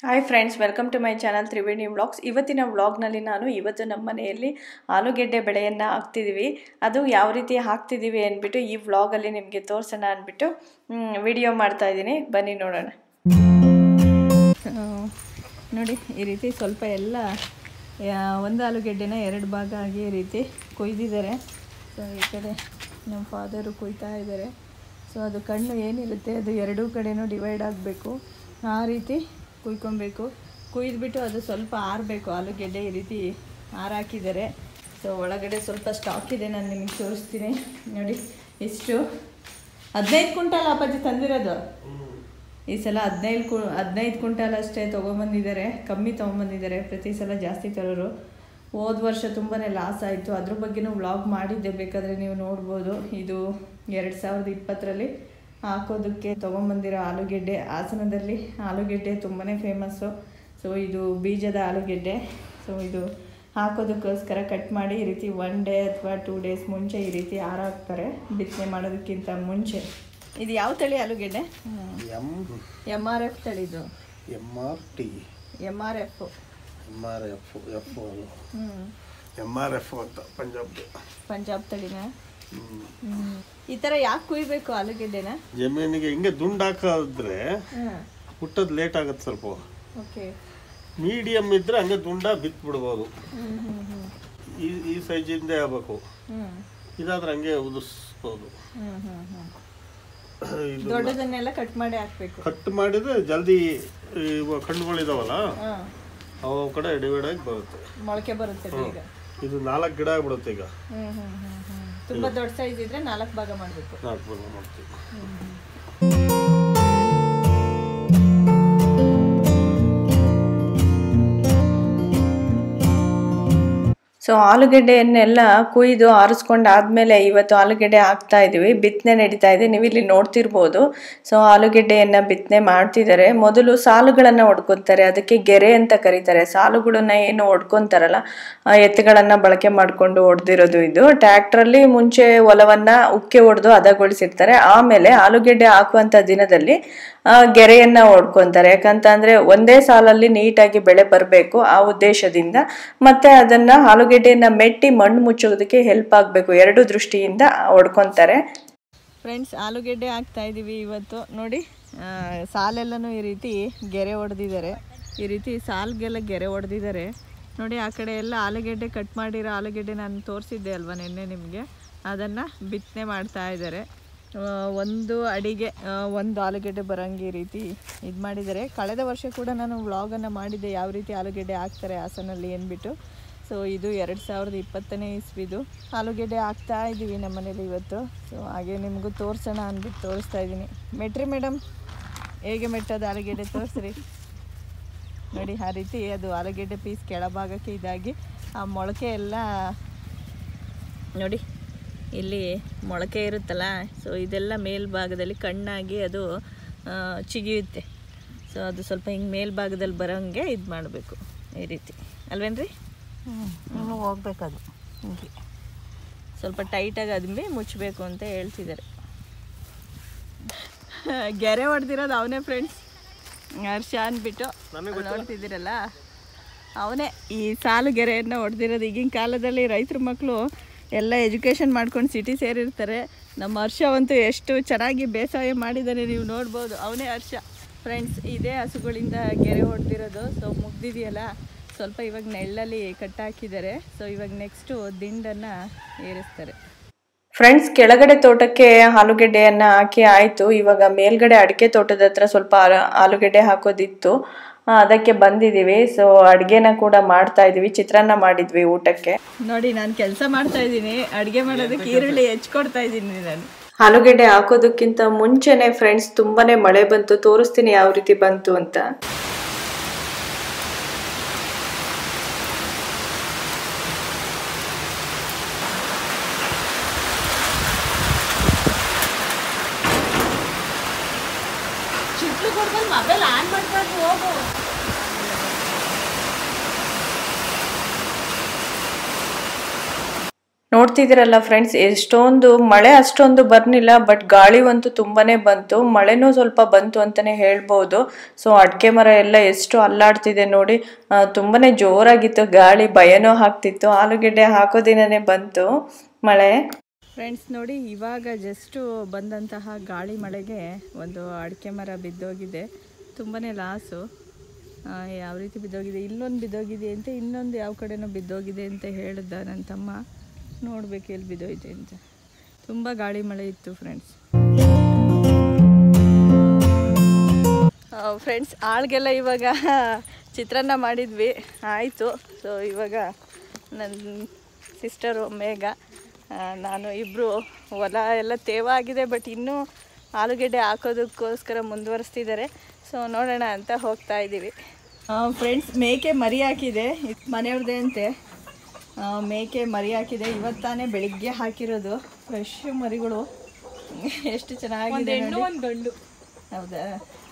Hi friends welcome to my channel Triveni vlogs ಇವತ್ತಿನ ವ್ಲಾಗ್ನಲ್ಲಿ ನಾನು ಇವತ್ತು ನಮ್ಮ ಮನೆಯಲ್ಲಿ ಆಲೂಗೆಡ್ಡೆ ಬೆಳೆಯನ್ನು ಹಾಕ್ತಿದ್ದೀವಿ ಅದು ಯಾವ ರೀತಿ ಹಾಕ್ತಿದ್ದೀವಿ ಅಂದ್ಬಿಟ್ಟು ಈ ವ್ಲಾಗಲ್ಲಿ ನಿಮಗೆ ತೋರಿಸೋಣ ಅಂದ್ಬಿಟ್ಟು ವಿಡಿಯೋ ಮಾಡ್ತಾ ಇದ್ದೀನಿ ಬನ್ನಿ ನೋಡೋಣ ನೋಡಿ ಈ ರೀತಿ ಸ್ವಲ್ಪ ಎಲ್ಲ ಯಾ- ಒಂದು ಆಲೂಗೆಡ್ಡೆನ ಎರಡು ಭಾಗ ಆಗಿ ಈ ರೀತಿ ಕೊಯ್ದಿದ್ದಾರೆ ಸೊ ಈ ಕಡೆ ನಮ್ಮ ಫಾದರು ಕೊಯ್ತಾ ಇದ್ದಾರೆ ಸೊ ಅದು ಕಣ್ಣು ಏನಿರುತ್ತೆ ಅದು ಎರಡೂ ಕಡೆನೂ ಡಿವೈಡ್ ಆಗಬೇಕು ಆ ರೀತಿ ಕುಯ್ಕೊಬೇಕು ಕುಯ್ದುಬಿಟ್ಟು ಅದು ಸ್ವಲ್ಪ ಆರಬೇಕು ಆಲೂಗೆಡ್ಡೆ ಈ ರೀತಿ ಆರಾಕಿದ್ದಾರೆ ಸೊ ಒಳಗಡೆ ಸ್ವಲ್ಪ ಸ್ಟಾಕ್ ಇದೆ ನಾನು ನಿಮಗೆ ತೋರಿಸ್ತೀನಿ ನೋಡಿ ಇಷ್ಟು ಹದಿನೈದು ಕ್ವಿಂಟಲ್ ಅಪ್ಪಾಜಿ ತಂದಿರೋದು ಈ ಸಲ ಹದಿನೈದು ಕು ಹದಿನೈದು ಕ್ವಿಂಟಾಲ್ ಅಷ್ಟೇ ತೊಗೊಂಬಂದಿದ್ದಾರೆ ಕಮ್ಮಿ ತೊಗೊಂಬಂದಿದ್ದಾರೆ ಪ್ರತಿ ಸಲ ಜಾಸ್ತಿ ತರೋರು ಹೋದ ವರ್ಷ ತುಂಬಾ ಲಾಸ್ ಆಯಿತು ಅದ್ರ ಬಗ್ಗೆನೂ ವ್ಲಾಗ್ ಮಾಡಿದ್ದೆ ಬೇಕಾದರೆ ನೀವು ನೋಡ್ಬೋದು ಇದು ಎರಡು ಸಾವಿರದ ಇಪ್ಪತ್ತರಲ್ಲಿ ಹಾಕೋದಕ್ಕೆ ತೊಗೊಂಬಂದಿರೋ ಆಲೂಗೆಡ್ಡೆ ಹಾಸನದಲ್ಲಿ ಆಲೂಗೆಡ್ಡೆ ತುಂಬಾ ಫೇಮಸ್ಸು ಸೊ ಇದು ಬೀಜದ ಆಲೂಗೆಡ್ಡೆ ಸೊ ಇದು ಹಾಕೋದಕ್ಕೋಸ್ಕರ ಕಟ್ ಮಾಡಿ ಈ ರೀತಿ ಒನ್ ಡೇ ಅಥವಾ ಟೂ ಡೇಸ್ ಮುಂಚೆ ಈ ರೀತಿ ಹಾರಾಕ್ತಾರೆ ಬಿತ್ತನೆ ಮಾಡೋದಕ್ಕಿಂತ ಮುಂಚೆ ಇದು ಯಾವ ತಳಿ ಆಲೂಗೆಡ್ಡೆ ಎಮ್ ಎಮ್ ಆರ್ ಎಫ್ ತಳಿದು M R T M R F M R F F ಅದು ಹ್ಞೂ ಎಮ್ ಆರ್ ಎಫ್ ಅಂತ ಪಂಜಾಬ್ದು ಪಂಜಾಬ್ ತಳಿನ ಹ್ಮ್. ಹ್ಞೂ ಈ ಥರ ಯಾಕೆ ಕುಯ್ಬೇಕು ಆಲೂಗೆಡ್ಡೆನ ಜಮೀನಿಗೆ ಹಿಂಗೆ ದುಂಡು ಹಾಕಿದ್ರೆ ಹಾಂ ಹುಟ್ಟೋದು ಲೇಟ್ ಆಗುತ್ತೆ ಸ್ವಲ್ಪ ಓಕೆ ಮೀಡಿಯಮ್ ಇದ್ರೆ ಹಂಗೆ ದುಂಡ ಬಿತ್ತು ಬಿಡ್ಬೋದು ಹ್ಞೂ ಹ್ಞೂ ಹ್ಞೂ ಈ ಈ ಸೈಜಿಂದೇ ಆಗ್ಬೇಕು ಹ್ಞೂ ಇದಾದ್ರೆ ಹಂಗೆ ಉದಿಸ್ಬೋದು ಹ್ಞೂ ಹ್ಞೂ ಹ್ಞೂ ಇದು ದೊಡ್ಡದನ್ನೆಲ್ಲ ಕಟ್ ಮಾಡಿ ಹಾಕ್ಬೇಕು ಕಟ್ ಮಾಡಿದ್ರೆ ಜಲ್ದಿ ಇವ ಕಣ್ಣುಗಳಿದಾವಲ್ಲ ಹಾಂ ಅವು ಕಡೆ ಡಿವೈಡ್ ಆಗಿ ಬರುತ್ತೆ ಮೊಳಕೆ ಬರುತ್ತೆ ಬೇಗ ಇದು ನಾಲ್ಕು ಗಿಡ ಆಗ್ಬಿಡುತ್ತೆ ಈಗ ಹ್ಞೂ ಹ್ಞೂ ಹ್ಞೂ ಹ್ಞೂ ತುಂಬ ದೊಡ್ಡ ಸೈಜ್ ಇದ್ರೆ ನಾಲ್ಕು ಭಾಗ ಮಾಡಬೇಕು ನಾಲ್ಕು ಭಾಗ ಮಾಡ್ತೀವಿ ಸೊ ಆಲೂಗೆಡ್ಡೆಯನ್ನೆಲ್ಲ ಕುಯ್ದು ಆರಿಸ್ಕೊಂಡು ಆದಮೇಲೆ ಇವತ್ತು ಆಲೂಗೆಡ್ಡೆ ಹಾಕ್ತಾ ಇದ್ದೀವಿ ಬಿತ್ತನೆ ನಡೀತಾ ಇದೆ ನೀವು ಇಲ್ಲಿ ನೋಡ್ತಿರ್ಬೋದು ಸೊ ಆಲೂಗೆಡ್ಡೆಯನ್ನು ಬಿತ್ತನೆ ಮಾಡ್ತಿದ್ದಾರೆ ಮೊದಲು ಸಾಲುಗಳನ್ನು ಹೊಡ್ಕೊತಾರೆ ಅದಕ್ಕೆ ಗೆರೆ ಅಂತ ಕರೀತಾರೆ ಸಾಲುಗಳನ್ನ ಏನು ಹೊಡ್ಕೊತಾರಲ್ಲ ಆ ಎತ್ತುಗಳನ್ನು ಬಳಕೆ ಮಾಡಿಕೊಂಡು ಹೊಡೆದಿರೋದು ಇದು ಟ್ರ್ಯಾಕ್ಟ್ರಲ್ಲಿ ಮುಂಚೆ ಹೊಲವನ್ನು ಉಕ್ಕೆ ಹೊಡೆದು ಹದಗೊಳಿಸಿರ್ತಾರೆ ಆಮೇಲೆ ಆಲೂಗೆಡ್ಡೆ ಹಾಕುವಂಥ ದಿನದಲ್ಲಿ ಆ, ಗೆರೆಯನ್ನ ಹೊಡ್ಕೊಂತಾರೆ ಯಾಕಂತಂದ್ರೆ ಒಂದೇ ಸಾಲಲ್ಲಿ ನೀಟಾಗಿ ಬೆಳೆ ಬರಬೇಕು ಆ ಉದ್ದೇಶದಿಂದ ಮತ್ತೆ ಅದನ್ನ ಆಲೂಗೆಡ್ಡೆಯನ್ನ ಮೆಟ್ಟಿ ಮಣ್ಣು ಮುಚ್ಚೋದಕ್ಕೆ ಹೆಲ್ಪ್ ಆಗಬೇಕು ಎರಡು ದೃಷ್ಟಿಯಿಂದ ಹೊಡ್ಕೊಂತಾರೆ ಫ್ರೆಂಡ್ಸ್ ಆಲೂಗೆಡ್ಡೆ ಹಾಕ್ತಾ ಇದ್ದೀವಿ ಇವತ್ತು ನೋಡಿ ಆ, ಸಾಲೆಲ್ಲನೂ ಈ ರೀತಿ ಗೆರೆ ಹೊಡೆದಿದ್ದಾರೆ ಈ ರೀತಿ ಸಾಲ್ಗೆಲ್ಲ ಗೆರೆ ಹೊಡೆದಿದ್ದಾರೆ ನೋಡಿ ಆ ಕಡೆ ಎಲ್ಲ ಆಲೂಗೆಡ್ಡೆ ಕಟ್ ಮಾಡಿರೋ ಆಲೂಗೆಡ್ಡೆ ನಾನು ತೋರಿಸಿದ್ದೆ ಅಲ್ವಾ ನಿನ್ನೆ ನಿಮಗೆ ಅದನ್ನು ಬಿತ್ತನೆ ಮಾಡ್ತಾ ಇದ್ದಾರೆ ಆ, ಒಂದು ಅಡಿಗೆ ಆ, ಒಂದು ಆಲೂಗೆಡ್ಡೆ ಬರೋಂಗೆ ಈ ರೀತಿ ಇದು ಮಾಡಿದ್ದಾರೆ ಕಳೆದ ವರ್ಷ ಕೂಡ ನಾನು ವ್ಲಾಗನ್ನು ಮಾಡಿದ್ದೆ ಯಾವ ರೀತಿ ಆಲೂಗೆಡ್ಡೆ ಹಾಕ್ತಾರೆ ಹಾಸನಲ್ಲಿ ಅಂದ್ಬಿಟ್ಟು ಸೊ ಇದು ಎರಡು ಸಾವಿರದ ಇಪ್ಪತ್ತನೇ ಇಸ್ವಿದು ಆಲೂಗೆಡ್ಡೆ ಹಾಕ್ತಾ ಇದ್ದೀವಿ ನಮ್ಮ ಮನೇಲಿ ಇವತ್ತು ಸೊ ಹಾಗೆ ನಿಮಗೂ ತೋರಿಸೋಣ ಅಂದ್ಬಿಟ್ಟು ತೋರಿಸ್ತಾ ಇದ್ದೀನಿ ಮೆಟ್ರಿ ಮೇಡಮ್ ಹೇಗೆ ಮೆಟ್ಟೋದು ಆಲೂಗೆಡ್ಡೆ ತೋರಿಸ್ರಿ ನೋಡಿ ಆ ರೀತಿ ಅದು ಆಲೂಗೆಡ್ಡೆ ಪೀಸ್ ಕೆಳಭಾಗಕ್ಕೆ ಇದಾಗಿ ಆ ಮೊಳಕೆ ಎಲ್ಲ ನೋಡಿ ಇಲ್ಲಿ ಮೊಳಕೆ ಇರುತ್ತಲ್ಲ ಸೊ ಇದೆಲ್ಲ ಮೇಲ್ಭಾಗದಲ್ಲಿ ಕಣ್ಣಾಗಿ ಅದು ಆ, ಚಿಗಿಯುತ್ತೆ ಸೊ ಅದು ಸ್ವಲ್ಪ ಹಿಂಗೆ ಮೇಲ್ಭಾಗದಲ್ಲಿ ಬರೋಂಗೆ ಇದು ಮಾಡಬೇಕು ಈ ರೀತಿ ಅಲ್ವೇನ್ರಿ ಇನ್ನು ಹೋಗ್ಬೇಕದು ಹಿಂಗೆ ಸ್ವಲ್ಪ ಟೈಟಾಗಿ ಅದ್ಮಿ ಮುಚ್ಚಬೇಕು ಅಂತ ಹೇಳ್ತಿದ್ದಾರೆ ಗೆರೆ ಹೊಡೆದಿರೋದು ಅವನೇ ಫ್ರೆಂಡ್ಸ್ ಹರ್ಷ ಅಂದ್ಬಿಟ್ಟು ಅಲ್ಲಿ ನೋಡ್ತಿದ್ದೀರಲ್ಲ ಅವನೇ ಈ ಸಾಲು ಗೆರೆಯನ್ನು ಹೊಡೆದಿರೋದು ಈಗಿನ ಕಾಲದಲ್ಲಿ ರೈತರ ಮಕ್ಕಳು ಎಲ್ಲ ಎಜುಕೇಷನ್ ಮಾಡ್ಕೊಂಡು ಸಿಟಿ ಸೇರಿರ್ತಾರೆ ನಮ್ಮ ಹರ್ಷವಂತೂ ಎಷ್ಟು ಚೆನ್ನಾಗಿ ಬೇಸಾಯ ಮಾಡಿದ್ದಾನೆ ನೀವು ನೋಡ್ಬೋದು ಅವನೇ ಹರ್ಷ ಫ್ರೆಂಡ್ಸ್ ಇದೇ ಹಸುಗಳಿಂದ ಗೆರೆ ಹೊಡೆದಿರೋದು ಸೊ ಮುಗ್ದಿದೆಯಲ್ಲ ಸ್ವಲ್ಪ ಇವಾಗ ನೆಳ್ಳಲ್ಲಿ ಕಟ್ಟಾಕಿದ್ದಾರೆ ಸೊ ಇವಾಗ ನೆಕ್ಸ್ಟು ದಿಂಡನ್ನು ಏರಿಸ್ತಾರೆ ಫ್ರೆಂಡ್ಸ್ ಕೆಳಗಡೆ ತೋಟಕ್ಕೆ ಆಲೂಗೆಡ್ಡೆಯನ್ನು ಹಾಕಿ ಆಯಿತು ಇವಾಗ ಮೇಲ್ಗಡೆ ಅಡಿಕೆ ತೋಟದ ಹತ್ರ ಸ್ವಲ್ಪ ಆಲ- ಆಲೂಗೆಡ್ಡೆ ಹಾಕೋದಿತ್ತು ಆ, ಅದಕ್ಕೆ ಬಂದಿದ್ದೀವಿ ಸೊ ಅಡುಗೆನ ಕೂಡ ಮಾಡ್ತಾ ಇದ್ದೀವಿ ಚಿತ್ರಾನ್ನ ಮಾಡಿದ್ವಿ ಊಟಕ್ಕೆ ನೋಡಿ ನಾನು ಕೆಲಸ ಮಾಡ್ತಾ ಇದ್ದೀನಿ ಅಡುಗೆ ಮಾಡೋದಕ್ಕೆ ಈರುಳ್ಳಿ ಹೆಚ್ಕೊಡ್ತಾ ಇದ್ದೀನಿ ನಾನು ಆಲೂಗೆಡ್ಡೆ ಹಾಕೋದಕ್ಕಿಂತ ಮುಂಚೆನೆ ಫ್ರೆಂಡ್ಸ್ ತುಂಬಾನೇ ಮಳೆ ಬಂತು ತೋರಿಸ್ತೀನಿ ಯಾವ ರೀತಿ ಬಂತು ಅಂತ ಚಿಟ್ಲು ಕೊಡ್ದಲ್ಲಿ ಮೊಬೈಲ್ ಆನ್ ಮಾಡ್ಕೊಂಡು ಹೋಗು ನೋಡ್ತಿದ್ದೀರಲ್ಲ ಫ್ರೆಂಡ್ಸ್ ಎಷ್ಟೊಂದು ಮಳೆ ಅಷ್ಟೊಂದು ಬರ್ನಿಲ್ಲ ಬಟ್ ಗಾಳಿ ಅಂತೂ ತುಂಬಾನೇ ಬಂತು ಮಳೆನೂ ಸ್ವಲ್ಪ ಬಂತು ಅಂತಾನೆ ಹೇಳ್ಬೋದು ಸೊ ಅಡಿಕೆ ಮರ ಎಲ್ಲ ಎಷ್ಟು ಅಲ್ಲಾಡ್ತಿದೆ ನೋಡಿ ಆ, ತುಂಬಾನೇ ಜೋರಾಗಿತ್ತು ಗಾಳಿ ಭಯನೂ ಆಗ್ತಿತ್ತು ಆಲೂಗೆಡ್ಡೆ ಹಾಕೋ ದಿನನೇ ಬಂತು ಮಳೆ ಫ್ರೆಂಡ್ಸ್ ನೋಡಿ ಇವಾಗ ಜಸ್ಟು ಬಂದಂತಹ ಗಾಳಿ ಮಳೆಗೆ ಒಂದು ಅಡಿಕೆ ಮರ ಬಿದ್ದೋಗಿದೆ ತುಂಬಾನೇ ಲಾಸು ಆ, ಯಾವ ರೀತಿ ಬಿದ್ದೋಗಿದೆ ಇಲ್ಲೊಂದು ಬಿದ್ದೋಗಿದೆ ಅಂತ ಇನ್ನೊಂದು ಯಾವ ಕಡೆನೋ ಬಿದ್ದೋಗಿದೆ ಅಂತ ಹೇಳಿದ್ದ ನನ್ನ ತಮ್ಮ ನೋಡ್ಬೇಕು ಎಲ್ಲಿ ಬಿದ್ದೋಯ್ತು ಅಂತ ತುಂಬ ಗಾಳಿ ಮಳೆ ಇತ್ತು ಫ್ರೆಂಡ್ಸ್ ಫ್ರೆಂಡ್ಸ್ ಆಳ್ಗೆಲ್ಲ ಇವಾಗ ಚಿತ್ರಾನ್ನ ಮಾಡಿದ್ವಿ ಆಯಿತು ಸೊ ಇವಾಗ ನನ್ನ ಸಿಸ್ಟರು ಮೇಘ ಆ, ನಾನು ಇಬ್ಬರು ಹೊಲ ಎಲ್ಲ ತೇವ ಆಗಿದೆ ಬಟ್ ಇನ್ನೂ ಆಲೂಗೆಡ್ಡೆ ಹಾಕೋದಕ್ಕೋಸ್ಕರ ಮುಂದುವರಿಸ್ತಿದ್ದಾರೆ ಸೊ ನೋಡೋಣ ಅಂತ ಹೋಗ್ತಾ ಇದ್ದೀವಿ ಫ್ರೆಂಡ್ಸ್ ಮೇಕೆ ಮರಿ ಹಾಕಿದೆ ಇದ್ ಮನೆಯವ್ರದ್ದೇ ಅಂತೆ ಆ, ಮೇಕೆ ಮರಿ ಹಾಕಿದೆ ಇವತ್ತಾನೇ ಬೆಳಿಗ್ಗೆ ಹಾಕಿರೋದು ಫ್ರೆಶ್ ಮರಿಗಳು ಎಷ್ಟು ಚೆನ್ನಾಗಿದೆ ನೋಡಿ. ಒಂದು ಗಂಡು ಹೌದಾ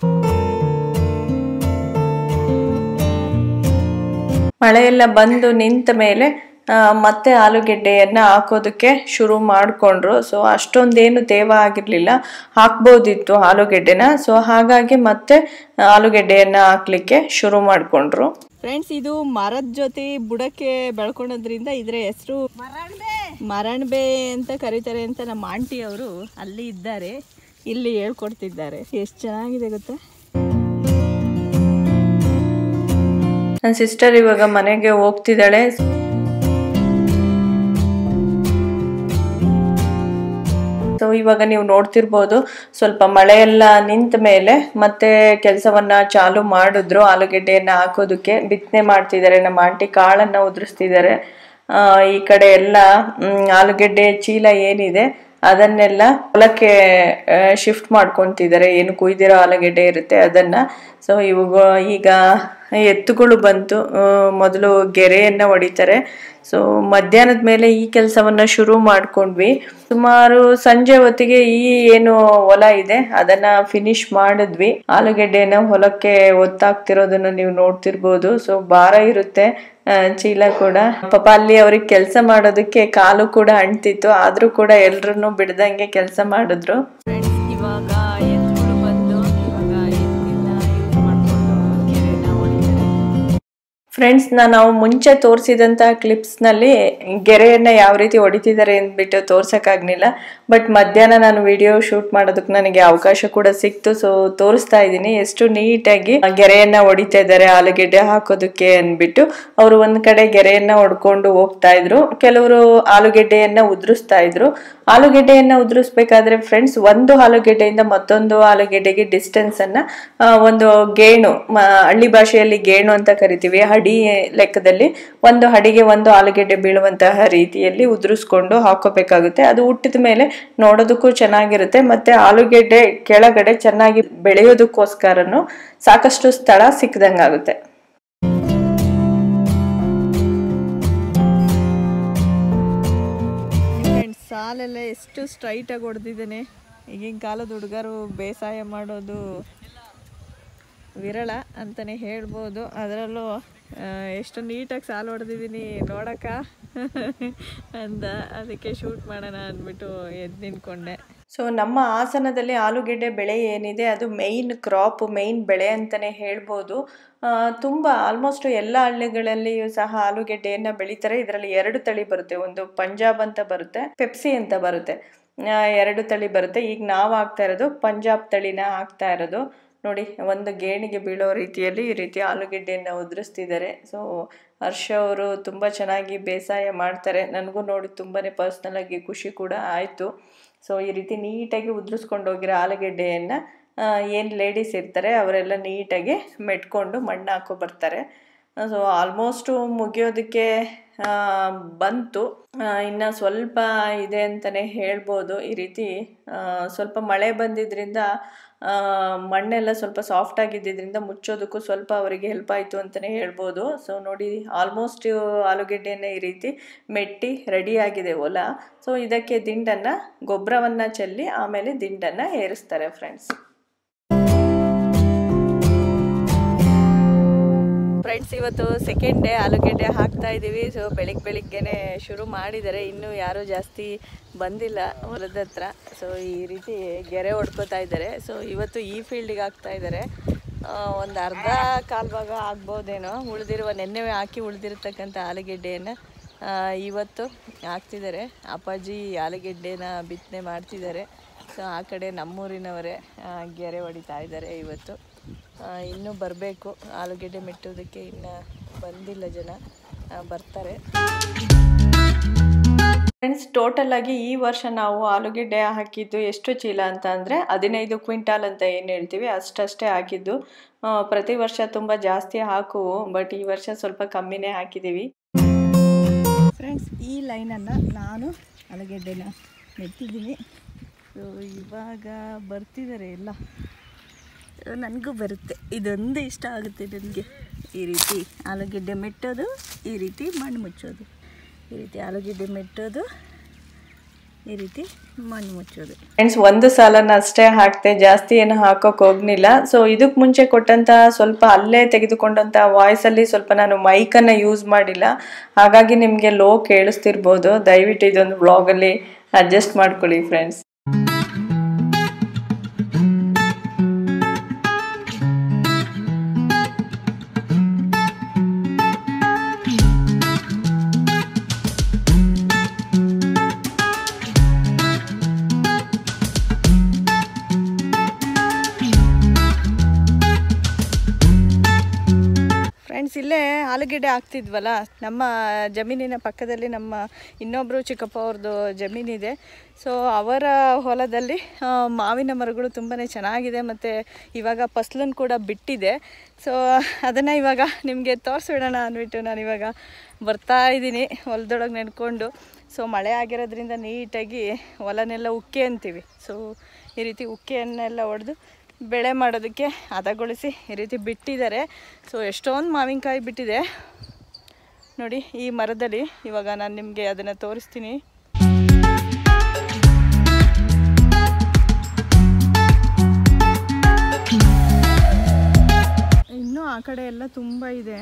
ಮಳೆ ಎಲ್ಲ ಬಂದು ನಿಂತ ಮೇಲೆ ಆ, ಮತ್ತೆ ಆಲೂಗೆಡ್ಡೆಯನ್ನ ಹಾಕೋದಕ್ಕೆ ಶುರು ಮಾಡಿಕೊಂಡ್ರು ಸೊ ಅಷ್ಟೊಂದೇನು ತೇವ ಆಗಿರ್ಲಿಲ್ಲ ಹಾಕ್ಬೋದಿತ್ತು ಆಲೂಗೆಡ್ಡೆನ ಸೊ ಹಾಗಾಗಿ ಮತ್ತೆ ಆಲೂಗೆಡ್ಡೆಯನ್ನ ಹಾಕ್ಲಿಕ್ಕೆ ಶುರು ಮಾಡಿಕೊಂಡ್ರು ಫ್ರೆಂಡ್ಸ್ ಇದು ಮರದ ಜೊತೆ ಬುಡಕ್ಕೆ ಬೆಳ್ಕೊಳೋದ್ರಿಂದ ಇದ್ರ ಹೆಸರು ಮರಣ್ಬೆ ಅಂತ ಕರೀತಾರೆ ಅಂತ ನಮ್ಮ ಆಂಟಿ ಅವರು ಅಲ್ಲಿ ಇದ್ದಾರೆ ಇಲ್ಲಿ ಹೇಳ್ಕೊಡ್ತಿದ್ದಾರೆ ಎಷ್ಟು ಚೆನ್ನಾಗಿದೆ ಗೊತ್ತಾ ನನ್ನ ಸಿಸ್ಟರ್ ಇವಾಗ ಮನೆಗೆ ಹೋಗ್ತಿದ್ದಾಳೆ ಸೊ ಇವಾಗ ನೀವು ನೋಡ್ತಿರ್ಬೋದು ಸ್ವಲ್ಪ ಮಳೆ ಎಲ್ಲ ನಿಂತ ಮೇಲೆ ಮತ್ತೆ ಕೆಲಸವನ್ನ ಚಾಲು ಮಾಡಿದ್ರು ಆಲೂಗೆಡ್ಡೆಯನ್ನ ಹಾಕೋದಕ್ಕೆ ಬಿತ್ತನೆ ಮಾಡ್ತಿದ್ದಾರೆ ನಮ್ಮ ಆಂಟಿ ಕಾಳನ್ನ ಉದುರಿಸ್ತಿದ್ದಾರೆ ಆ, ಈ ಕಡೆ ಎಲ್ಲ ಮ್, ಆಲೂಗೆಡ್ಡೆ ಚೀಲ ಏನಿದೆ ಅದನ್ನೆಲ್ಲ ಹೊಲಕ್ಕೆ ಶಿಫ್ಟ್ ಮಾಡ್ಕೊಂತಿದ್ದಾರೆ ಏನು ಕುಯ್ದಿರೋ ಆಲೂಗೆಡ್ಡೆ ಇರುತ್ತೆ ಅದನ್ನ ಸೊ ಇವಾಗ ಈಗ ಎತ್ತುಗಳು ಬಂತು ಆ, ಮೊದಲು ಗೆರೆಯನ್ನ ಹೊಡಿತಾರೆ ಸೊ ಮಧ್ಯಾಹ್ನದ ಮೇಲೆ ಈ ಕೆಲಸವನ್ನ ಶುರು ಮಾಡ್ಕೊಂಡ್ವಿ ಸುಮಾರು ಸಂಜೆ ಹೊತ್ತಿಗೆ ಈ ಏನು ಹೊಲ ಇದೆ ಅದನ್ನ ಫಿನಿಶ್ ಮಾಡಿದ್ವಿ ಆಲೂಗೆಡ್ಡೆನ ಹೊಲಕ್ಕೆ ಒತ್ತಾಗ್ತಿರೋದನ್ನ ನೀವು ನೋಡ್ತಿರ್ಬೋದು ಸೊ ಭಾರ ಇರುತ್ತೆ ಆ, ಚೀಲ ಕೂಡ ಪಾಪ ಅಲ್ಲಿ ಅವ್ರಿಗೆ ಕೆಲಸ ಮಾಡೋದಕ್ಕೆ ಕಾಲು ಕೂಡ ಅಂಟಿತ್ತು ಆದ್ರೂ ಕೂಡ ಎಲ್ರು ಬಿಡ್ದಂಗೆ ಕೆಲಸ ಮಾಡಿದ್ರು ಇವಾಗ ಎತ್ತುಗಳು ಬಂದು ಇವಾಗ ಎತ್ತಿನ ಯೂಸ್ ಮಾಡ್ಕೊಂಡು ಕೆರೆನ ಹೊಡಿತಾರೆ ಫ್ರೆಂಡ್ಸ್ ನಾವು ಮುಂಚೆ ತೋರಿಸಿದಂಥ ಕ್ಲಿಪ್ಸ್ನಲ್ಲಿ ಗೆರೆಯನ್ನು ಯಾವ ರೀತಿ ಹೊಡಿತಿದ್ದಾರೆ ಅಂದ್ಬಿಟ್ಟು ತೋರ್ಸೋಕ್ಕಾಗಲಿಲ್ಲ ಬಟ್ ಮಧ್ಯಾಹ್ನ ನಾನು ವಿಡಿಯೋ ಶೂಟ್ ಮಾಡೋದಕ್ಕೆ ನನಗೆ ಅವಕಾಶ ಕೂಡ ಸಿಕ್ತು ಸೊ ತೋರಿಸ್ತಾ ಇದ್ದೀನಿ ಎಷ್ಟು ನೀಟಾಗಿ ಗೆರೆಯನ್ನ ಹೊಡಿತಾ ಇದ್ದಾರೆ ಆಲೂಗೆಡ್ಡೆ ಹಾಕೋದಕ್ಕೆ ಅಂದ್ಬಿಟ್ಟು ಅವರು ಒಂದು ಕಡೆ ಗೆರೆಯನ್ನ ಹೊಡ್ಕೊಂಡು ಹೋಗ್ತಾ ಇದ್ರು ಕೆಲವರು ಆಲೂಗೆಡ್ಡೆಯನ್ನ ಉದುರಿಸ್ತಾ ಇದ್ರು ಆಲೂಗೆಡ್ಡೆಯನ್ನ ಉದುರಿಸ್ಬೇಕಾದ್ರೆ ಫ್ರೆಂಡ್ಸ್ ಒಂದು ಆಲೂಗೆಡ್ಡೆಯಿಂದ ಮತ್ತೊಂದು ಆಲೂಗೆಡ್ಡೆಗೆ ಡಿಸ್ಟೆನ್ಸ್ ಅನ್ನ ಆ, ಒಂದು ಗೇಣು ಮ- ಹಳ್ಳಿ ಭಾಷೆಯಲ್ಲಿ ಗೇಣು ಅಂತ ಕರಿತೀವಿ ಹಡಿ ಲೆಕ್ಕದಲ್ಲಿ ಒಂದು ಹಡಿಗೆ ಒಂದು ಆಲೂಗೆಡ್ಡೆ ಬೀಳುವಂತಹ ರೀತಿಯಲ್ಲಿ ಉದುರಿಸ್ಕೊಂಡು ಹಾಕೋಬೇಕಾಗುತ್ತೆ ಅದು ಹುಟ್ಟಿದ ಮೇಲೆ ನೋಡೋದಕ್ಕೂ ಚೆನ್ನಾಗಿರುತ್ತೆ ಮತ್ತೆ ಆಲೂಗೆಡ್ಡೆ ಕೆಳಗಡೆ ಚೆನ್ನಾಗಿ ಬೆಳೆಯೋದಕ್ಕೋಸ್ಕರನು ಸಾಕಷ್ಟು ಸ್ಥಳ ಸಿಕ್ಕದಂಗಾಗುತ್ತೆ ಫ್ರೆಂಡ್ಸ್ ಸಾಲೆಲ್ಲ ಎಷ್ಟು ಸ್ಟ್ರೈಟಾಗಿ ಹೊಡೆದಿದ್ದೇನೆ ಈಗಿನ ಕಾಲದ ಹುಡುಗರು ಬೇಸಾಯ ಮಾಡೋದು ವಿರಳ ಅಂತಲೇ ಹೇಳ್ಬೋದು ಅದರಲ್ಲೂ ಆ, ಎಷ್ಟು ನೀಟಾಗಿ ಸಾಲು ಹೊಡೆದಿದ್ದೀನಿ ನೋಡಕ್ಕ ಅಂದ ಅದಕ್ಕೆ ಶೂಟ್ ಮಾಡೋಣ ಅಂದ್ಬಿಟ್ಟು ಎದ್ದು ನಿಂತ್ಕೊಂಡೆ ಸೊ ನಮ್ಮ ಹಾಸನದಲ್ಲಿ ಆಲೂಗೆಡ್ಡೆ ಬೆಳೆ ಏನಿದೆ ಅದು ಮೇಯ್ನ್ ಕ್ರಾಪ್ ಮೇಯ್ನ್ ಬೆಳೆ ಅಂತಲೇ ಹೇಳ್ಬೋದು ಆ, ತುಂಬ ಆಲ್ಮೋಸ್ಟ್ ಎಲ್ಲ ಹಳ್ಳಿಗಳಲ್ಲಿಯೂ ಸಹ ಆಲೂಗೆಡ್ಡೆಯನ್ನು ಬೆಳೀತಾರೆ ಇದರಲ್ಲಿ ಎರಡು ತಳಿ ಬರುತ್ತೆ ಒಂದು ಪಂಜಾಬ್ ಅಂತ ಬರುತ್ತೆ ಪೆಪ್ಸಿ ಅಂತ ಬರುತ್ತೆ ಆ, ಎರಡು ತಳಿ ಬರುತ್ತೆ ಈಗ ನಾವು ಹಾಕ್ತಾ ಇರೋದು ಪಂಜಾಬ್ ತಳಿನ ಹಾಕ್ತಾ ಇರೋದು ನೋಡಿ ಒಂದು ಗೇಣಿಗೆ ಬೀಳೋ ರೀತಿಯಲ್ಲಿ ಈ ರೀತಿ ಆಲೂಗೆಡ್ಡೆಯನ್ನು ಉದುರಿಸ್ತಿದ್ದಾರೆ ಸೊ ಹರ್ಷ ಅವರು ತುಂಬ ಚೆನ್ನಾಗಿ ಬೇಸಾಯ ಮಾಡ್ತಾರೆ ನನಗೂ ನೋಡಿ ತುಂಬಾ ಪರ್ಸ್ನಲ್ ಆಗಿ ಖುಷಿ ಕೂಡ ಆಯಿತು ಸೊ ಈ ರೀತಿ ನೀಟಾಗಿ ಉದುರಿಸ್ಕೊಂಡು ಹೋಗಿರೋ ಆಲೂಗೆಡ್ಡೆಯನ್ನು ಏನು ಲೇಡೀಸ್ ಇರ್ತಾರೆ ಅವರೆಲ್ಲ ನೀಟಾಗಿ ಮೆಟ್ಕೊಂಡು ಮಣ್ಣು ಹಾಕೋ ಬರ್ತಾರೆ ಸೊ ಆಲ್ಮೋಸ್ಟು ಮುಗಿಯೋದಕ್ಕೆ ಆ, ಬಂತು ಇನ್ನು ಸ್ವಲ್ಪ ಇದೆ ಅಂತಲೇ ಹೇಳ್ಬೋದು ಈ ರೀತಿ ಆ, ಸ್ವಲ್ಪ ಮಳೆ ಬಂದಿದ್ದರಿಂದ ಆ, ಮಣ್ಣೆಲ್ಲ ಸ್ವಲ್ಪ ಸಾಫ್ಟ್ ಆಗಿದ್ದರಿಂದ ಮುಚ್ಚೋದಕ್ಕೂ ಸ್ವಲ್ಪ ಅವರಿಗೆ ಹೆಲ್ಪ್ ಆಯಿತು ಅಂತಲೇ ಹೇಳ್ಬೋದು ಸೊ ನೋಡಿ ಆಲ್ಮೋಸ್ಟ್ ಆಲೂಗೆಡ್ಡೆಯನ್ನು ಈ ರೀತಿ ಮೆಟ್ಟಿ ರೆಡಿ ಆಗಿದೆ ಹೊಲ ಸೊ ಇದಕ್ಕೆ ದಿಂಡನ್ನು ಗೊಬ್ಬರವನ್ನು ಚೆಲ್ಲಿ ಆಮೇಲೆ ದಿಂಡನ್ನು ಏರಿಸ್ತಾರೆ ಫ್ರೆಂಡ್ಸ್ ಫ್ರೆಂಡ್ಸ್ ಇವತ್ತು ಸೆಕೆಂಡ್ ಡೇ ಆಲೂಗೆಡ್ಡೆ ಹಾಕ್ತಾ ಇದ್ದೀವಿ ಸೊ ಬೆಳಿಗ್ಗೆ ಬೆಳಿಗ್ಗೆನೆ ಶುರು ಮಾಡಿದ್ದಾರೆ ಇನ್ನೂ ಯಾರೂ ಜಾಸ್ತಿ ಬಂದಿಲ್ಲ ಹೊಲದ ಹತ್ರ ಸೊ ಈ ರೀತಿ ಗೆರೆ ಹೊಡ್ಕೋತಾ ಇದ್ದಾರೆ ಸೊ ಇವತ್ತು ಈ ಫೀಲ್ಡಿಗೆ ಹಾಕ್ತಾ ಇದ್ದಾರೆ ಒಂದು ಅರ್ಧ ಕಾಲು ಭಾಗ ಆಗ್ಬೋದೇನೋ ಉಳಿದಿರುವ ನೆನ್ನೆ ಹಾಕಿ ಉಳಿದಿರ್ತಕ್ಕಂಥ ಆಲೂಗೆಡ್ಡೆಯನ್ನು ಆ, ಇವತ್ತು ಹಾಕ್ತಿದ್ದಾರೆ ಅಪ್ಪಾಜಿ ಆಲೂಗೆಡ್ಡೆನ ಬಿತ್ತನೆ ಮಾಡ್ತಿದ್ದಾರೆ ಸೊ ಆ ಕಡೆ ನಮ್ಮೂರಿನವರೇ ಆ, ಗೆರೆ ಹೊಡಿತಾ ಇದ್ದಾರೆ ಇವತ್ತು ಆ, ಇನ್ನೂ ಬರಬೇಕು ಆಲೂಗೆಡ್ಡೆ ಮೆಟ್ಟೋದಕ್ಕೆ ಇನ್ನು ಬಂದಿಲ್ಲ ಜನ ಆ, ಬರ್ತಾರೆ ಫ್ರೆಂಡ್ಸ್ ಟೋಟಲ್ ಆಗಿ ಈ ವರ್ಷ ನಾವು ಆಲೂಗೆಡ್ಡೆ ಹಾಕಿದ್ದು ಎಷ್ಟು ಚೀಲ ಅಂತ ಅಂದರೆ ಹದಿನೈದು ಕ್ವಿಂಟಾಲ್ ಅಂತ ಏನು ಹೇಳ್ತೀವಿ ಅಷ್ಟಷ್ಟೇ ಹಾಕಿದ್ದು ಆ, ಪ್ರತಿ ವರ್ಷ ತುಂಬ ಜಾಸ್ತಿ ಹಾಕುವು ಬಟ್ ಈ ವರ್ಷ ಸ್ವಲ್ಪ ಕಮ್ಮಿನೇ ಹಾಕಿದ್ದೀವಿ ಫ್ರೆಂಡ್ಸ್ ಈ ಲೈನನ್ನು ನಾನು ಆಲೂಗೆಡ್ಡೆನ ನೆಟ್ಟಿದ್ದೀನಿ ಸೊ ಇವಾಗ ಬರ್ತಿದ್ದಾರೆ ಎಲ್ಲ ನನಗೂ ಬರುತ್ತೆ ಇದೊಂದು ಇಷ್ಟ ಆಗುತ್ತೆ ನನಗೆ ಈ ರೀತಿ ಆಲೂಗೆಡ್ಡೆ ಮೆಟ್ಟೋದು ಈ ರೀತಿ ಮಣ್ಣು ಮುಚ್ಚೋದು ಈ ರೀತಿ ಆಲೂಗೆಡ್ಡೆ ಮೆಟ್ಟೋದು ಈ ರೀತಿ ಮಣ್ಣು ಮುಚ್ಚೋದು ಫ್ರೆಂಡ್ಸ್ ಒಂದು ಸಾಲನ ಅಷ್ಟೇ ಹಾಕ್ತೆ ಜಾಸ್ತಿ ಏನು ಹಾಕೋಕೆ ಹೋಗ್ಲಿಲ್ಲ ಸೊ ಇದಕ್ಕೆ ಮುಂಚೆ ಕೊಟ್ಟಂತ ಸ್ವಲ್ಪ ಅಲ್ಲೇ ತೆಗೆದುಕೊಂಡಂತ ವಾಯ್ಸಲ್ಲಿ ಸ್ವಲ್ಪ ನಾನು ಮೈಕನ್ನು ಯೂಸ್ ಮಾಡಿಲ್ಲ ಹಾಗಾಗಿ ನಿಮಗೆ ಲೋ ಕೇಳಿಸ್ತಿರ್ಬೋದು ದಯವಿಟ್ಟು ಇದೊಂದು ವ್ಲಾಗಲ್ಲಿ ಅಡ್ಜಸ್ಟ್ ಮಾಡ್ಕೊಳ್ಳಿ ಫ್ರೆಂಡ್ಸ್ ಫ್ರೆಂಡ್ಸ್ ಇಲ್ಲೇ ಆಲೂಗೆಡ್ಡೆ ಹಾಕ್ತಿದ್ವಲ್ಲ ನಮ್ಮ ಜಮೀನಿನ ಪಕ್ಕದಲ್ಲಿ ನಮ್ಮ ಇನ್ನೊಬ್ಬರು ಚಿಕ್ಕಪ್ಪ ಅವ್ರದ್ದು ಜಮೀನಿದೆ ಸೊ ಅವರ ಹೊಲದಲ್ಲಿ ಆ, ಮಾವಿನ ಮರಗಳು ತುಂಬಾ ಚೆನ್ನಾಗಿದೆ ಮತ್ತು ಇವಾಗ ಫಸ್ಲನ್ನು ಕೂಡ ಬಿಟ್ಟಿದೆ ಸೊ ಅದನ್ನು ಇವಾಗ ನಿಮಗೆ ತೋರಿಸ್ಬಿಡೋಣ ಅಂದ್ಬಿಟ್ಟು ನಾನು ಇವಾಗ ಬರ್ತಾ ಇದ್ದೀನಿ ಹೊಲದೊಳಗೆ ನೆಡ್ಕೊಂಡು ಸೊ ಮಳೆ ಆಗಿರೋದ್ರಿಂದ ನೀಟಾಗಿ ಹೊಲನೆಲ್ಲ ಉಕ್ಕೆ ಅಂತೀವಿ ಸೊ ಈ ರೀತಿ ಉಕ್ಕೆಯನ್ನೆಲ್ಲ ಹೊಡೆದು ಬೆಳೆ ಮಾಡೋದಕ್ಕೆ ಹದಗೊಳಿಸಿ ಈ ರೀತಿ ಬಿಟ್ಟಿದ್ದಾರೆ ಸೊ ಎಷ್ಟೊಂದು ಮಾವಿನಕಾಯಿ ಬಿಟ್ಟಿದೆ ನೋಡಿ ಈ ಮರದಲ್ಲಿ ಇವಾಗ ನಾನು ನಿಮಗೆ ಅದನ್ನು ತೋರಿಸ್ತೀನಿ ಇನ್ನೂ ಆ ಕಡೆ ಎಲ್ಲ ತುಂಬ ಇದೆ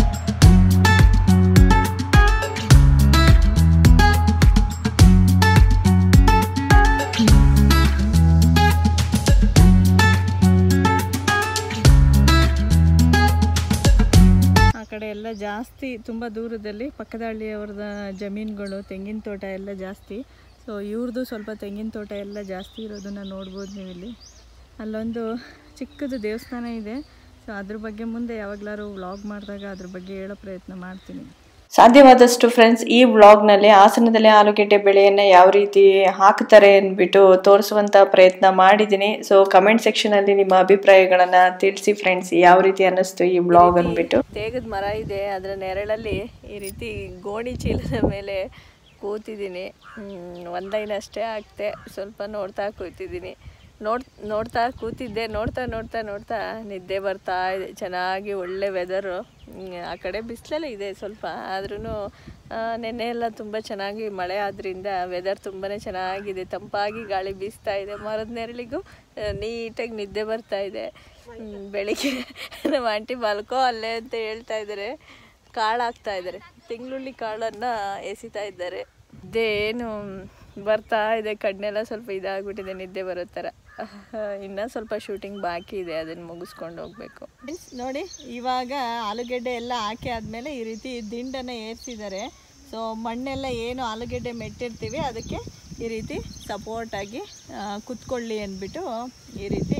ಆ ಕಡೆ ಎಲ್ಲ ಜಾಸ್ತಿ ತುಂಬ ದೂರದಲ್ಲಿ ಪಕ್ಕದ ಹಳ್ಳಿಯವ್ರದ ಜಮೀನುಗಳು ತೆಂಗಿನ ತೋಟ ಎಲ್ಲ ಜಾಸ್ತಿ ಸೊ ಇವ್ರದ್ದು ಸ್ವಲ್ಪ ತೆಂಗಿನ ತೋಟ ಎಲ್ಲ ಜಾಸ್ತಿ ಇರೋದನ್ನು ನೋಡ್ಬೋದು ನೀವು ಇಲ್ಲಿ ಅಲ್ಲೊಂದು ಚಿಕ್ಕದು ದೇವಸ್ಥಾನ ಇದೆ ಸೊ ಅದ್ರ ಬಗ್ಗೆ ಮುಂದೆ ಯಾವಾಗಲಾರು ವ್ಲಾಗ್ ಮಾಡಿದಾಗ ಅದ್ರ ಬಗ್ಗೆ ಹೇಳೋ ಪ್ರಯತ್ನ ಮಾಡ್ತೀನಿ ಸಾಧ್ಯವಾದಷ್ಟು ಫ್ರೆಂಡ್ಸ್ ಈ ವ್ಲಾಗ್ನಲ್ಲಿ ಹಾಸನದಲ್ಲಿ ಆಲೂಗೆಡ್ಡೆ ಬೆಳೆಯನ್ನು ಯಾವ ರೀತಿ ಹಾಕ್ತಾರೆ ಅಂದ್ಬಿಟ್ಟು ತೋರಿಸುವಂಥ ಪ್ರಯತ್ನ ಮಾಡಿದ್ದೀನಿ ಸೊ ಕಮೆಂಟ್ ಸೆಕ್ಷನಲ್ಲಿ ನಿಮ್ಮ ಅಭಿಪ್ರಾಯಗಳನ್ನು ತಿಳಿಸಿ ಫ್ರೆಂಡ್ಸ್ ಯಾವ ರೀತಿ ಅನ್ನಿಸ್ತು ಈ ವ್ಲಾಗ್ ಅಂದ್ಬಿಟ್ಟು ತೇಗದ ಮರ ಇದೆ ಅದರ ನೆರಳಲ್ಲಿ ಈ ರೀತಿ ಗೋಣಿ ಚೀಲದ ಮೇಲೆ ಕೂತಿದ್ದೀನಿ ಒಂದು ಲೈನ್ ಅಷ್ಟೇ ಆಗ್ತೆ ಸ್ವಲ್ಪ ನೋಡ್ತಾ ಕೂತಿದ್ದೀನಿ ನೋಡ್ ನೋಡ್ತಾ ಕೂತಿದ್ದೆ ನೋಡ್ತಾ ನೋಡ್ತಾ ನೋಡ್ತಾ ನಿದ್ದೆ ಬರ್ತಾ ಇದೆ ಚೆನ್ನಾಗಿ ಒಳ್ಳೆ ವೆದರು ಆ ಕಡೆ ಬಿಸಿಲೆಲ್ಲ ಇದೆ ಸ್ವಲ್ಪ ಆದ್ರೂ ನೆನ್ನೆ ಎಲ್ಲ ತುಂಬ ಚೆನ್ನಾಗಿ ಮಳೆ ಆದ್ರಿಂದ ವೆದರ್ ತುಂಬಾ ಚೆನ್ನಾಗಿದೆ ತಂಪಾಗಿ ಗಾಳಿ ಬೀಸ್ತಾ ಇದೆ ಮರದ ನೆರಳಿಗೂ ನೀಟಾಗಿ ನಿದ್ದೆ ಬರ್ತಾ ಇದೆ ಹ್ಮ್, ಬೆಳಿಗ್ಗೆ ನಮ್ಮ ಆಂಟಿ ಮಲ್ಕೋ ಅಲ್ಲೇ ಅಂತ ಹೇಳ್ತಾ ಇದ್ದಾರೆ ಕಾಳು ಹಾಕ್ತಾ ಇದ್ದಾರೆ ತಿಂಗ್ಳುಳ್ಳಿ ಕಾಳನ್ನು ಎಸಿತಾ ಇದ್ದಾರೆ ಇದೇನು ಬರ್ತಾ ಇದೆ ಕಣ್ಣೆಲ್ಲ ಸ್ವಲ್ಪ ಇದಾಗ್ಬಿಟ್ಟಿದೆ ನಿದ್ದೆ ಬರೋ ಥರ ಇನ್ನು ಸ್ವಲ್ಪ ಶೂಟಿಂಗ್ ಬಾಕಿ ಇದೆ ಅದನ್ನು ಮುಗಿಸ್ಕೊಂಡು ಹೋಗ್ಬೇಕು ನೋಡಿ ಇವಾಗ ಆಲೂಗೆಡ್ಡೆ ಎಲ್ಲ ಹಾಕಿ ಆದಮೇಲೆ ಈ ರೀತಿ ದಿಂಡನ್ನು ಏರಿಸಿದ್ದಾರೆ ಸೊ ಮಣ್ಣೆಲ್ಲ ಏನು ಆಲೂಗೆಡ್ಡೆ ಮೆಟ್ಟಿರ್ತೀವಿ ಅದಕ್ಕೆ ಈ ರೀತಿ ಸಪೋರ್ಟಾಗಿ ಕುತ್ಕೊಳ್ಳಿ ಅಂದ್ಬಿಟ್ಟು ಈ ರೀತಿ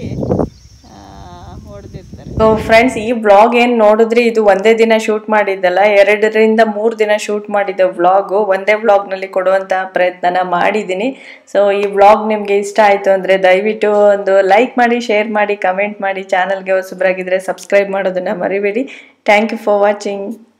ಹೊಡೆದಿರ್ತಾರೆ ಸೊ ಫ್ರೆಂಡ್ಸ್ ಈ ಬ್ಲಾಗ್ ಏನು ನೋಡಿದ್ರಿ ಇದು ಒಂದೇ ದಿನ ಶೂಟ್ ಮಾಡಿದ್ದಲ್ಲ ಎರಡರಿಂದ ಮೂರು ದಿನ ಶೂಟ್ ಮಾಡಿದ ವ್ಲಾಗು ಒಂದೇ ವ್ಲಾಗ್ನಲ್ಲಿ ಕೊಡುವಂಥ ಪ್ರಯತ್ನನ ಮಾಡಿದ್ದೀನಿ ಸೊ ಈ ವ್ಲಾಗ್ ನಿಮಗೆ ಇಷ್ಟ ಆಯಿತು ಅಂದರೆ ದಯವಿಟ್ಟು ಒಂದು ಲೈಕ್ ಮಾಡಿ ಶೇರ್ ಮಾಡಿ ಕಮೆಂಟ್ ಮಾಡಿ ಚಾನಲ್ಗೆ ಹೊಸಬ್ರಾಗಿದ್ದರೆ ಸಬ್ಸ್ಕ್ರೈಬ್ ಮಾಡೋದನ್ನು ಮರಿಬೇಡಿ ಥ್ಯಾಂಕ್ ಯು ಫಾರ್ ವಾಚಿಂಗ್